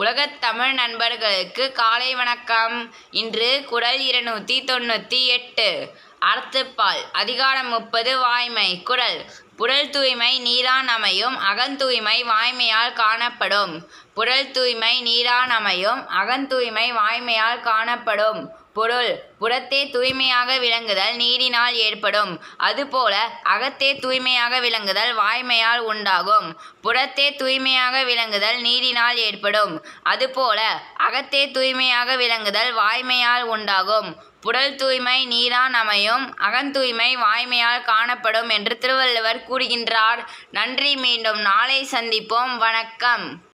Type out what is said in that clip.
உலகத் தமிழ் நண்பர்களுக்கு காலை வணக்கம் இன்று குறள் இருநூத்தி தொண்ணூத்தி எட்டு அறத்துப்பால் அதிகாரம் முப்பது வாய்மை குறள் புறல் தூய்மை நீரான் அமையும் அகந்தூய்மை வாய்மையால் காணப்படும் புறல் தூய்மை நீரான் அமையும் அகந்தூய்மை வாய்மையால் காணப்படும் பொருள் புறத்தே தூய்மையாக விளங்குதல் நீரினால் ஏற்படும் அதுபோல அகத்தே தூய்மையாக விளங்குதல் வாய்மையால் உண்டாகும் புறத்தே தூய்மையாக விளங்குதல் நீரினால் ஏற்படும் அதுபோல அகத்தே தூய்மையாக விளங்குதல் வாய்மையால் உண்டாகும் புறல் தூய்மை நீரான் அமையும் அகந்தூய்மை வாய்மையால் காணப்படும் என்று திருவள்ளுவர் கூறுகின்றார் நன்றி மீண்டும் நாளை சந்திப்போம் வணக்கம்